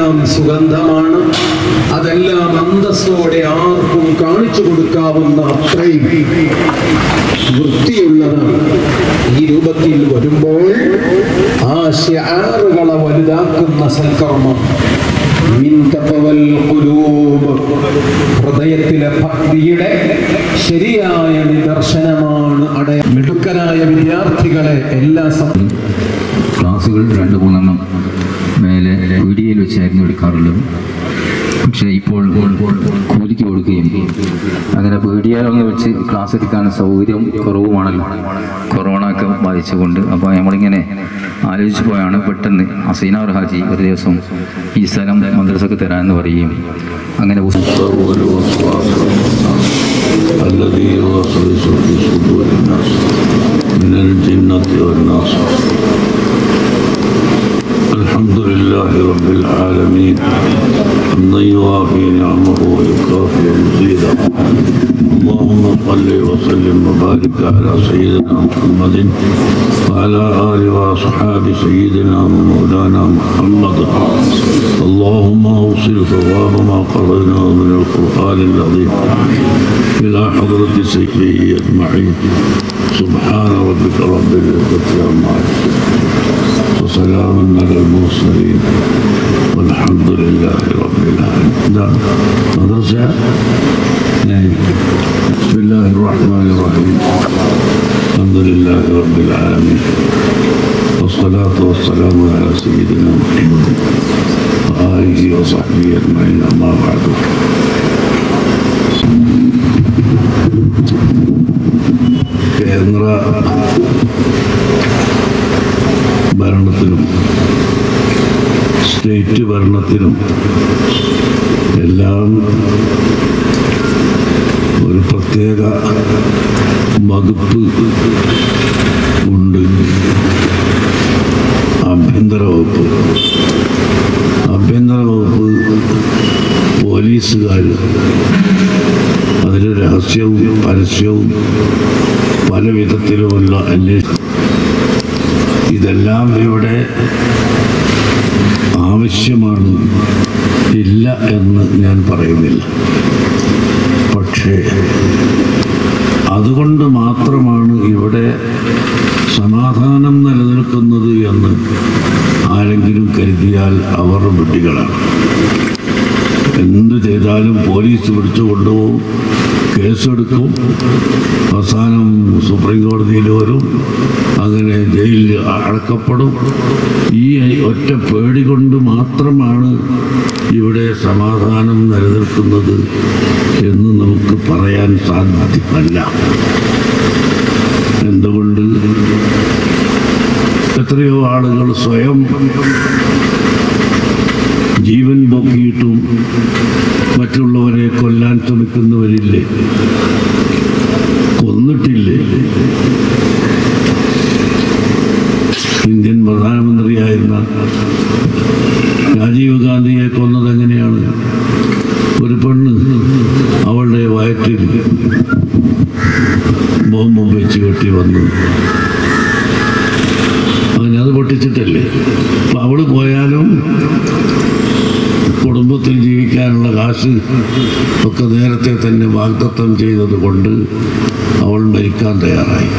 അതെല്ലാം സുഗന്ധമാണ് അതെല്ലാം അന്തസ്സോടെ ആർക്കും കാണിച്ചു കൊടുക്കാവുന്ന അത്രയും വൃത്തിയുള്ളതാണ് ഈ രൂപത്തിൽ വരുമ്പോൾ ആ ഷിആറുകളെ വലുതാക്കുന്ന സൽക്കർമ്മം മിൻ തഖവൽ ഖുലൂബ് ഹൃദയത്തിലെ ഭക്തിയുടെ ശരിയായ നിദർശനമാണ് അടയ മിടുക്കരായ വിദ്യാർത്ഥികളെ എല്ലാ സം ക്ലാസ്സുകൾ രണ്ട് മൂന്നെണ്ണം മേലെ വീഡിയോയിൽ വെച്ചായിരുന്നു എടുക്കാറുള്ളത് പക്ഷേ ഇപ്പോൾ കൂലിക്ക് കൊടുക്കുകയും അങ്ങനെ വീഡിയോയിലൊന്ന് വെച്ച് ക്ലാസ് എടുക്കാൻ സൗകര്യം കുറവുമാണല്ലോ കൊറോണ ഒക്കെ ബാധിച്ചുകൊണ്ട് അപ്പോൾ നമ്മളിങ്ങനെ ആലോചിച്ച് പോയാണ് പെട്ടെന്ന് അസൈനാർ ഹാജി ഒരു ദിവസം ഈ സ്ഥലം മദ്രസക്ക് തരാമെന്ന് പറയുകയും അങ്ങനെ أول وصفات الذي يوسوس في صدور الناس من الجنة والناس الحمد لله رب العالمين حمدا يوافي نعمه ويكافئ مزيدا اللهم صل وسلم وبارك على سيدنا محمد وعلى آله وأصحاب سيدنا ومولانا محمد اللهم أوصل ثواب ما قرأناه من القرآن العظيم إلى حضرة سيده أجمعين سبحان ربك رب العزة عما يصفون وسلام على المرسلين والحمد لله رب العالمين نعم مدرسة نعم بسم الله الرحمن الرحيم الحمد لله رب العالمين والصلاة والسلام على سيدنا محمد وآله وصحبه أجمعين أما بعد കേന്ദ്ര ഭരണത്തിനും സ്റ്റേറ്റ് ഭരണത്തിനും എല്ലാം ഒരു പ്രത്യേക വകുപ്പ് ഉണ്ട് ആഭ്യന്തര വകുപ്പ് ആഭ്യന്തര വകുപ്പ് പോലീസുകാർ അതിന് രഹസ്യവും പരസ്യവും പല വിധത്തിലുമുള്ള അന്വേഷണം ഇതെല്ലാം ഇവിടെ ആവശ്യമാണ് ഇല്ല എന്ന് ഞാൻ പറയുന്നില്ല പക്ഷേ അതുകൊണ്ട് മാത്രമാണ് ഇവിടെ സമാധാനം നിലനിൽക്കുന്നത് എന്ന് ആരെങ്കിലും കരുതിയാൽ അവർ വിഡ്ഢികളാണ് എന്ത് ചെയ്താലും പോലീസ് പിടിച്ചു കൊണ്ടുപോകും കേസെടുക്കും അവസാനം സുപ്രീം കോടതിയിൽ വരും അങ്ങനെ ജയിലിൽ അടക്കപ്പെടും ഈ ഒറ്റ പേടി കൊണ്ട് മാത്രമാണ് ഇവിടെ സമാധാനം നിലനിൽക്കുന്നത് എന്ന് നമുക്ക് പറയാൻ സാധ്യമല്ല എന്തുകൊണ്ട് എത്രയോ ആളുകൾ സ്വയം ജീവൻ പൊക്കിയിട്ടും മറ്റുള്ളവരെ കൊല്ലാൻ ശ്രമിക്കുന്നവരില്ലേ കൊന്നിട്ടില്ലേ ഇന്ത്യൻ പ്രധാനമന്ത്രിയായിരുന്ന രാജീവ് ഗാന്ധിയെ കൊന്നത് എങ്ങനെയാണ് ഒരു പെണ്ണ് അവളുടെ വയറ്റിൽ ബോംബും വെച്ച് കെട്ടി വന്നു അങ്ങനെ അത് പൊട്ടിച്ചിട്ടല്ലേ അപ്പൊ അവള് പോയാലും കുടുംബത്തിൽ ജീവിക്കാനുള്ള കാശ് ഒക്കെ നേരത്തെ തന്നെ വാഗ്ദത്തം ചെയ്തത് കൊണ്ട് അവൾ മരിക്കാൻ തയ്യാറായി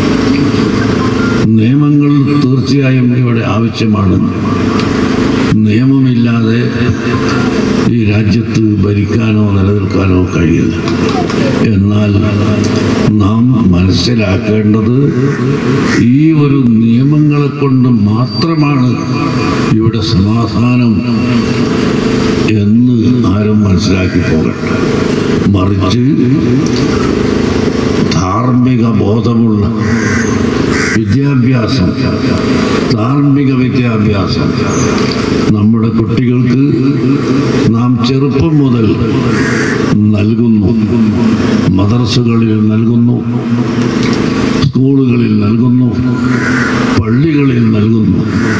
നിയമങ്ങൾ തീർച്ചയായും ഇവിടെ ആവശ്യമാണ് നിയമമില്ലാതെ ഈ രാജ്യത്ത് ഭരിക്കാനോ നിലനിൽക്കാനോ കഴിയില്ല എന്നാൽ നാം മനസ്സിലാക്കേണ്ടത് ഈ ഒരു നിയമങ്ങളെ കൊണ്ട് മാത്രമാണ് ഇവിടെ സമാധാനം എന്ന് ആരും മനസ്സിലാക്കി പോകട്ടെ മറിച്ച് ധാർമ്മിക ബോധമുള്ള വിദ്യാഭ്യാസം ധാർമ്മിക വിദ്യാഭ്യാസം നമ്മുടെ കുട്ടികൾക്ക് നാം ചെറുപ്പം മുതൽ നൽകുന്നു മദർസുകളിൽ നൽകുന്നു സ്കൂളുകളിൽ നൽകുന്നു പള്ളികളിൽ നൽകുന്നു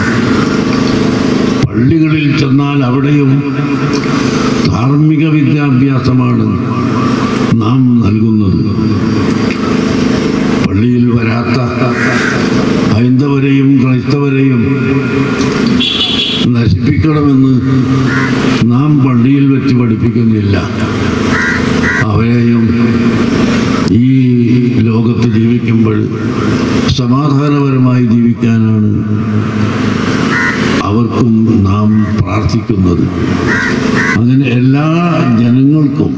പള്ളികളിൽ ചെന്നാൽ അവിടെയും ധാർമ്മിക വിദ്യാഭ്യാസമാണ് നാം നൽകുന്നത് പള്ളിയിൽ വരാത്ത ഹൈന്ദവരെയും ക്രൈസ്തവരെയും നശ നശിപ്പിക്കണമെന്ന് നാം പള്ളിയിൽ വെച്ച് പഠിപ്പിക്കുന്നില്ല അവരെയും ഈ ലോകത്ത് ജീവിക്കുമ്പോൾ സമാധാനപരമായി ജീവിക്കാനാണ് അവർക്കും നാം പ്രാർത്ഥിക്കുന്നത് അങ്ങനെ എല്ലാ ജനങ്ങൾക്കും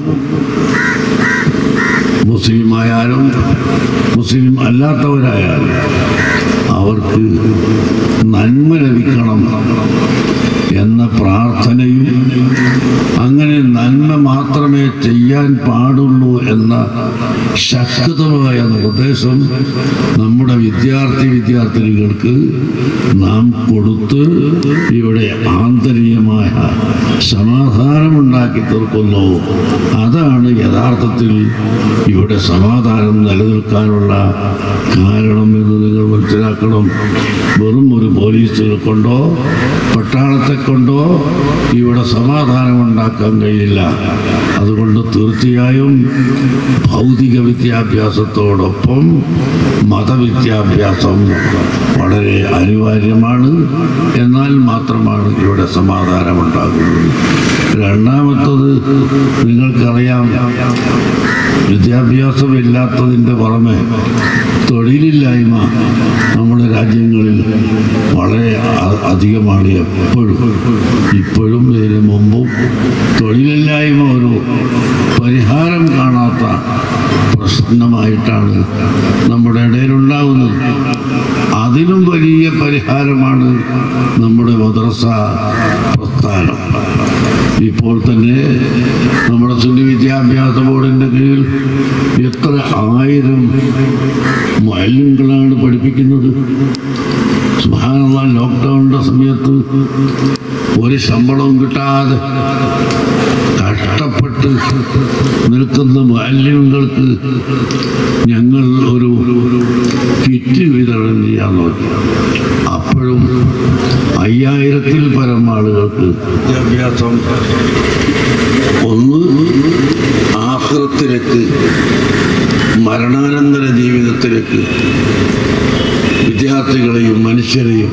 മുസ്ലിമായാലും മുസ്ലിം അല്ലാത്തവരായാലും അവർക്ക് നന്മ ലഭിക്കണം എന്ന പ്രാർത്ഥനയും അങ്ങനെ നന്മ മാത്രമേ ചെയ്യാൻ പാടുള്ളൂ എന്ന ശക്തമായ നിർദ്ദേശം നമ്മുടെ വിദ്യാർത്ഥി വിദ്യാർത്ഥിനികൾക്ക് നാം കൊടുത്ത് ഇവിടെ ആന്തരികമായ സമാധാനമുണ്ടാക്കി തീർക്കുന്നു അതാണ് യഥാർത്ഥത്തിൽ ഇവിടെ സമാധാനം നിലനിൽക്കാനുള്ള കാരണം എന്ന് നിങ്ങൾ മനസ്സിലാക്കണം വെറും ഒരു പോലീസുകൾ കൊണ്ടോ പട്ടാളത്തെ കൊണ്ടോ ഇവിടെ സമാധാനം ഉണ്ടാക്കാൻ കഴിയില്ല അതുകൊണ്ട് തീർച്ചയായും ഭൗതിക വിദ്യാഭ്യാസത്തോടൊപ്പം മതവിദ്യാഭ്യാസം വളരെ അനിവാര്യമാണ് എന്നാൽ മാത്രമാണ് ഇവിടെ സമാധാനമുണ്ടാകുന്നത് രണ്ടാമത്തത് നിങ്ങൾക്കറിയാം വിദ്യാഭ്യാസമില്ലാത്തതിൻ്റെ പുറമെ തൊഴിലില്ലായ്മ നമ്മുടെ രാജ്യങ്ങളിൽ വളരെ അ- അധികമാണ് എപ്പോഴും ഇപ്പോഴും ഇതിന് മുമ്പും തൊഴിലില്ലായ്മ ഒരു പരിഹാരം കാണാത്ത പ്രശ്നമായിട്ടാണ് നമ്മുടെ ഇടയിലുണ്ടാകുന്നത് അതിനും വലിയ പരിഹാരമാണ് നമ്മുടെ മദ്രസ പ്രസ്ഥാനം ഇപ്പോൾ തന്നെ നമ്മുടെ സുന്നി വിദ്യാഭ്യാസ ബോർഡിൻ്റെ കീഴിൽ എത്ര ആയിരം മല്യങ്ങളാണ് പഠിപ്പിക്കുന്നത് സുഹാനുള്ള ലോക്ക്ഡൗണിൻ്റെ സമയത്ത് ഒരു ശമ്പളവും കിട്ടാതെ കഷ്ടപ്പെട്ട് നിൽക്കുന്ന മാലിന്യങ്ങൾക്ക് ഞങ്ങൾ ഒരു കിറ്റ് വിതരണം ചെയ്യാൻ നോക്കി അപ്പോഴും അയ്യായിരത്തിൽ പരം ആളുകൾക്ക് വിദ്യാഭ്യാസം ഒന്ന് ആഹൃത്തിലേക്ക് മരണാനന്തര ജീവിതത്തിലേക്ക് വിദ്യാർത്ഥികളെയും മനുഷ്യരെയും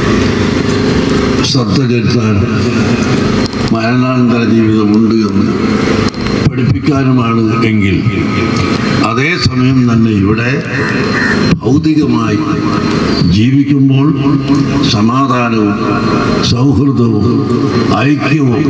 ശ്രദ്ധ ചെലുത്താൻ മരണാനന്തര ജീവിതമുണ്ട് എന്ന് പഠിപ്പിക്കാനുമാണ് എങ്കിൽ അതേസമയം തന്നെ ഇവിടെ ഭൗതികമായി ജീവിക്കുമ്പോൾ സമാധാനവും സൗഹൃദവും ഐക്യവും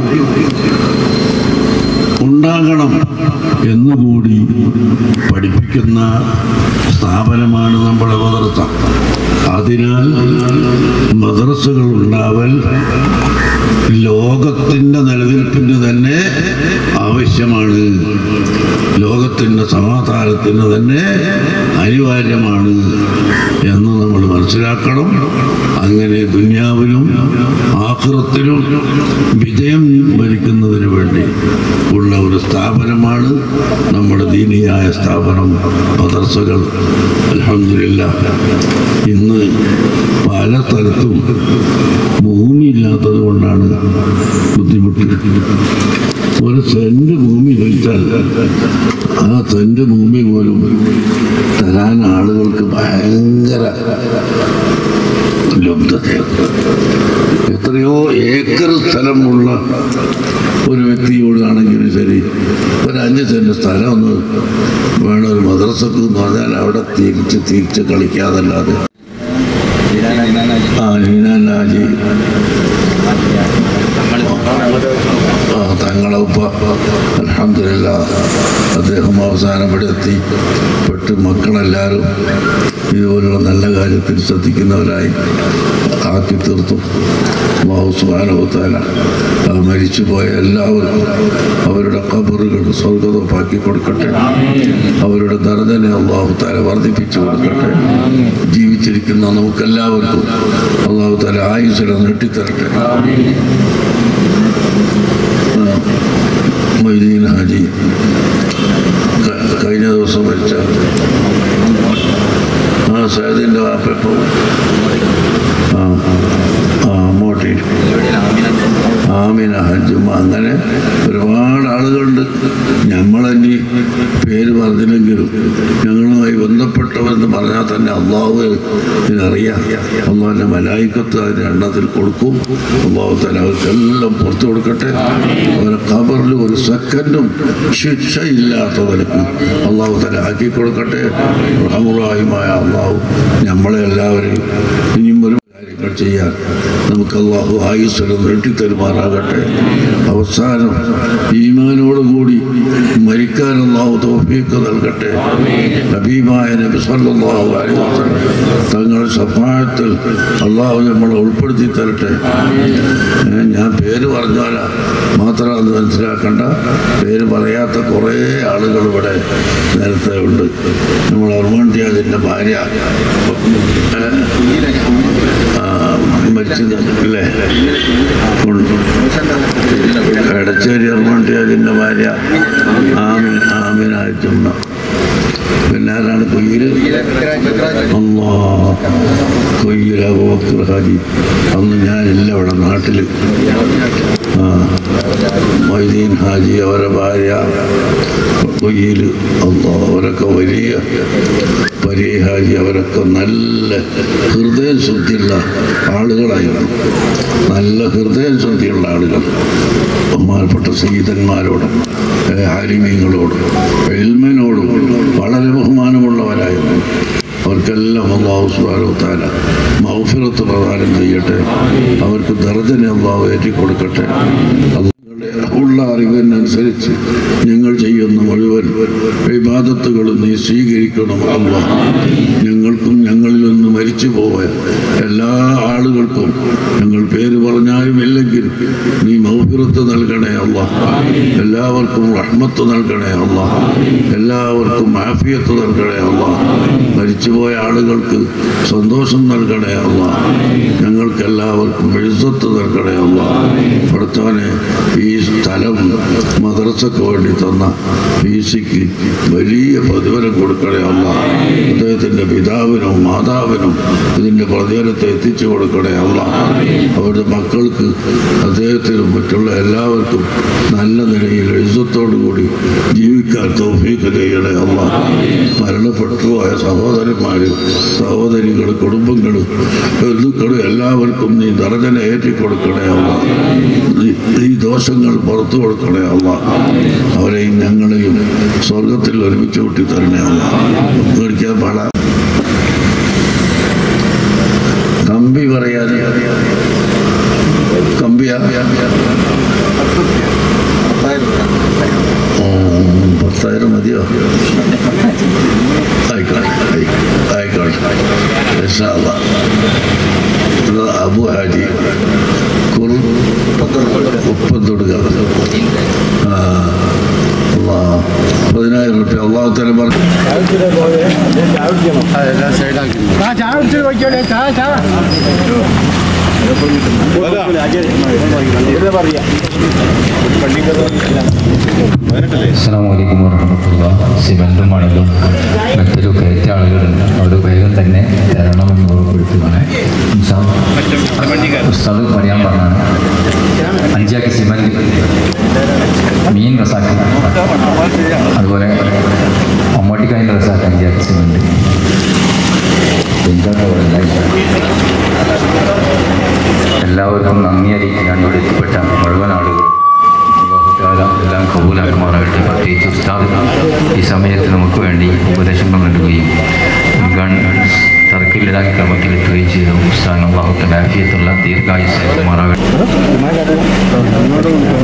ഉണ്ടാകണം എന്നുകൂടി പഠിപ്പിക്കുന്ന സ്ഥാപനമാണ് നമ്മുടെ മദ്രസ അതിനാൽ മദ്രസകൾ ഉണ്ടാവൽ ലോകത്തിൻ്റെ നിലനിൽപ്പിന് തന്നെ ആവശ്യമാണ് ലോകത്തിൻ്റെ സമാധാനത്തിന് തന്നെ അനിവാര്യമാണ് എന്ന് നമ്മൾ മനസ്സിലാക്കണം അങ്ങനെ ദുന്യാവിലും ആഹൃത്തിലും വിജയം വരിക്കുന്നതിന് വേണ്ടി ഉള്ള ഒരു സ്ഥാപനമാണ് നമ്മുടെ ദീനിയായ സ്ഥാപനം മദർസകൾ അലഹമില്ല ഇന്ന് പല സ്ഥലത്തും ഭൂമിയില്ലാത്തത് കൊണ്ടാണ് ബുദ്ധിമുട്ട് ഒരു സെന്റ് ഭൂമി ചോദിച്ചാൽ ആ സെന്റ് ഭൂമി പോലും തരാൻ ആളുകൾക്ക് ഭയങ്കര ലബ്ധതയാണ് എത്രയോ ഏക്കർ സ്ഥലമുള്ള ഒരു വ്യക്തിയോടാണെങ്കിലും ശരി ഒരു അഞ്ച് സെന്റ് സ്ഥലം ഒന്ന് വേണം ഒരു മദ്രസക്ക് എന്ന് പറഞ്ഞാൽ അവിടെ തിരിച്ച് തിരിച്ച് കളിക്കാതല്ലാതെ ആ നീനാജി ആ തങ്ങളെ ഉപ്പ അലഹമില്ല അദ്ദേഹം അവസാനം ഇവിടെ എത്തി പെട്ട് മക്കളെല്ലാവരും ഇതുപോലുള്ള നല്ല കാര്യത്തിൽ ശ്രദ്ധിക്കുന്നവരായി ആക്കി തീർത്തു മാവുസ്മാനവുത്താല മരിച്ചുപോയ എല്ലാവർക്കും അവരുടെ കബറുകൾ സ്വർഗതപ്പാക്കി കൊടുക്കട്ടെ അവരുടെ ദർജനെ അള്ളാഹുത്താല വർദ്ധിപ്പിച്ചു കൊടുക്കട്ടെ ജീവിച്ചിരിക്കുന്ന നമുക്കെല്ലാവർക്കും അള്ളാഹുത്താല ആയുസിനെ നീട്ടിത്തരട്ടെ മൊയ്തീൻ ഹാജി ക- കഴിഞ്ഞ ദിവസം മരിച്ച ആ സൈദിൻ്റെ വാപ്പപ്പോൾ ആ ആ മോട്ടി ആ ആമിന ഹജ്ജുമ്മ അങ്ങനെ ഒരുപാട് ആളുകളുണ്ട് നമ്മളെനി പേര് പറഞ്ഞില്ലെങ്കിലും ഞങ്ങളുമായി ബന്ധപ്പെട്ടവരെന്ന് പറഞ്ഞാൽ തന്നെ അള്ളാഹു ഇതിനറിയാം അള്ളാഹിൻ്റെ മലായിക്കത്ത് അതിൻ്റെ എണ്ണത്തിൽ കൊടുക്കും അള്ളാഹു തന്നെ അവർക്കെല്ലാം പുറത്തു കൊടുക്കട്ടെ അവരെ ഖബറിൽ ഒരു സെക്കൻഡും ശിക്ഷയില്ലാത്ത നിലക്ക് അള്ളാഹു തന്നെ ആക്കി കൊടുക്കട്ടെ റഹമുറായുമായ അള്ളാഹു നമ്മളെ എല്ലാവരെയും ഇനിയും ഒരു കാര്യങ്ങൾ ചെയ്യാൻ നമുക്ക് അള്ളാഹു ആയുസ്വരം നീട്ടിത്തരുമാറാകട്ടെ അവസാനം ഈമാനോടുകൂടി മരിക്കാൻ അള്ളാഹു തോഫീക്ക് നൽകട്ടെ നബീമായ നബി സല്ലല്ലാഹു അലൈഹി വസല്ലം തങ്ങളുടെ സഫായത്തിൽ അള്ളാഹു നമ്മളെ ഉൾപ്പെടുത്തി തരട്ടെ ഏ, ഞാൻ പേര് പറഞ്ഞാല മാത്രം അത് മനസ്സിലാക്കണ്ട പേര് പറയാത്ത കുറേ ആളുകൾ ഇവിടെ നേരത്തെ ഉണ്ട് നമ്മൾ അർമാണ്ടിയാതിൻ്റെ ഭാര്യ ഏ, ആ, മരിച്ചത് അല്ലേ ഉണ്ട്. എടച്ചേരി അർമാണ്ടിയാതിൻ്റെ ഭാര്യ ആമിൻ ആമിനായിട്ടുണ്ട പിന്നെ ആരാണ് കൊയ്യിൽ അല്ലാ കൊയ്യിൽ അബൂബക്കർ ഹാജി അന്ന് ഞാനില്ല ഇവിടെ നാട്ടിൽ ആ മൊയ്തീൻ ഹാജി അവരെ ഭാര്യ കൊയ്യിൽ അല്ലാ അവരൊക്കെ വലിയ പരീ ഹാജി അവരൊക്കെ നല്ല ഹൃദയ ശുദ്ധിയുള്ള ആളുകളായിരുന്നു നല്ല ഹൃദയ ശുദ്ധിയുള്ള ആളുകൾ ബഹുമാനപ്പെട്ട സീതന്മാരോടും ഹാരിമീങ്ങളോടും എൽമനോടും വളരെ ബഹുമാനമുള്ളവരായിരുന്നു അവർക്കെല്ലാം അള്ളാഹു സുബാനോ താല മൗഫിറത്ത് പ്രദാനം ചെയ്യട്ടെ അവർക്ക് ദർജനെ അള്ളാഹു ഏറ്റിക്കൊടുക്കട്ടെ അള്ളാഹുവിന്റെ ഉള്ള അറിവിനനുസരിച്ച് ഞങ്ങൾ ചെയ്യുന്ന മുഴുവൻ വിവാദത്തുകളും നീ സ്വീകരിക്കണം അല്ല ഞങ്ങൾക്കും ഞങ്ങളിൽ നിന്ന് മരിച്ചു പോയ എല്ലാ ആളുകൾക്കും ഞങ്ങൾ പേര് പറഞ്ഞാലും ഇല്ലെങ്കിൽ നീ മൗഫിറത്ത് നൽകണേ അല്ല എല്ലാവർക്കും റഹ്മത്ത് നൽകണേ അല്ല എല്ലാവർക്കും ആഫിയത്ത് നൽകണേ അല്ല മരിച്ചുപോയ ആളുകൾക്ക് സന്തോഷം നൽകണേ അല്ല ഞങ്ങൾക്ക് എല്ലാവർക്കും എഴുത്തത്ത് നൽകണേ അല്ല പഠിത്തവനെ ഈ സ്ഥലം മദ്രസക്ക് വേണ്ടി തന്ന പി സിക്ക് വലിയ പ്രതിഫലം കൊടുക്കണേ അല്ല അദ്ദേഹത്തിൻ്റെ പിതാവിനും മാതാവിനും ഇതിൻ്റെ പ്രതിഫലത്തെ എത്തിച്ചു കൊടുക്കണേ അല്ല അവരുടെ മക്കൾക്ക് അദ്ദേഹത്തിനും മറ്റുള്ള എല്ലാവർക്കും നല്ല നിലയിൽ എഴുത്തത്തോടുകൂടി ജീവിക്കാൻ തൗഫീക്ക് ചെയ്യണേ അല്ല മരണപ്പെട്ടു പോയ സഹോദരന്മാരും സഹോദരികൾ കുടുംബങ്ങളും ബന്ധുക്കളും എല്ലാവർക്കും നീ ദർജന ഏറ്റിക്കൊടുക്കണേ അല്ല ഈ- ഈ ദോഷങ്ങൾ പുറത്തു കൊടുക്കണേ അല്ല അവരെയും ഞങ്ങളെയും സ്വർഗത്തിൽ ഒരുമിച്ച് കൂട്ടി തരണേ അല്ല ഒരിക്കൽ പാടാ കമ്പി പറയാൻ കമ്പിയാ ഓ, പത്തായിരം മതിയോ ആയിക്കോട്ടെ ആയിക്കോട്ടെ, ആയിക്കോട്ടെ ഇൻഷാ അല്ലാ. ഇത് അബു ഹാജി കുർ ഉപ്പത്തൊടുക ആ അല്ലാ. പതിനായിരം റുപ്യ അള്ളാഹു തല പറഞ്ഞു ആ ചായ കുടിച്ച് നോക്കിയോളെ ചായ ചായ അസ്സാം വലൈക്കും വർഹമത്തുള്ള സിമൻറ്റും മണലും മറ്റൊരു കയറ്റ ആളുകളുണ്ട് അവിടെ വേഗം തന്നെ തരണമെന്ന് ഓർമ്മപ്പെടുത്തുകയാണ് ഇൻഷാ ഉസ്താദ് പറയാൻ പറഞ്ഞാണ് അഞ്ചാക്കി സിമൻറ്റ് മീൻ റസാക്കി അതുപോലെ മമ്മൂട്ടിക്കായൻ്റെ റസാക്കി അഞ്ചാക്കി സിമൻറ്റ് എന്താ എല്ലാവർക്കും നന്ദി അറിയിക്കാൻ ഇവിടെ എത്തിപ്പെട്ട മുഴുവൻ ആളുകൾ അല്ലാഹുത്താല എല്ലാം കബൂലാക്കുമാറാകട്ടെ പ്രത്യേകിച്ച് ഉസ്താദ് ഈ സമയത്ത് നമുക്ക് വേണ്ടി ഉപദേശങ്ങൾ നൽകുകയും ഗൺ തർക്കില്ലാത്ത ക്രമത്തിലെത്തുകയും ചെയ്ത ഉസ്താദ് അള്ളാഹുത്താല ആഫിയത്തുള്ള ദീർഘായുസ് നൽകുമാറാകട്ടെ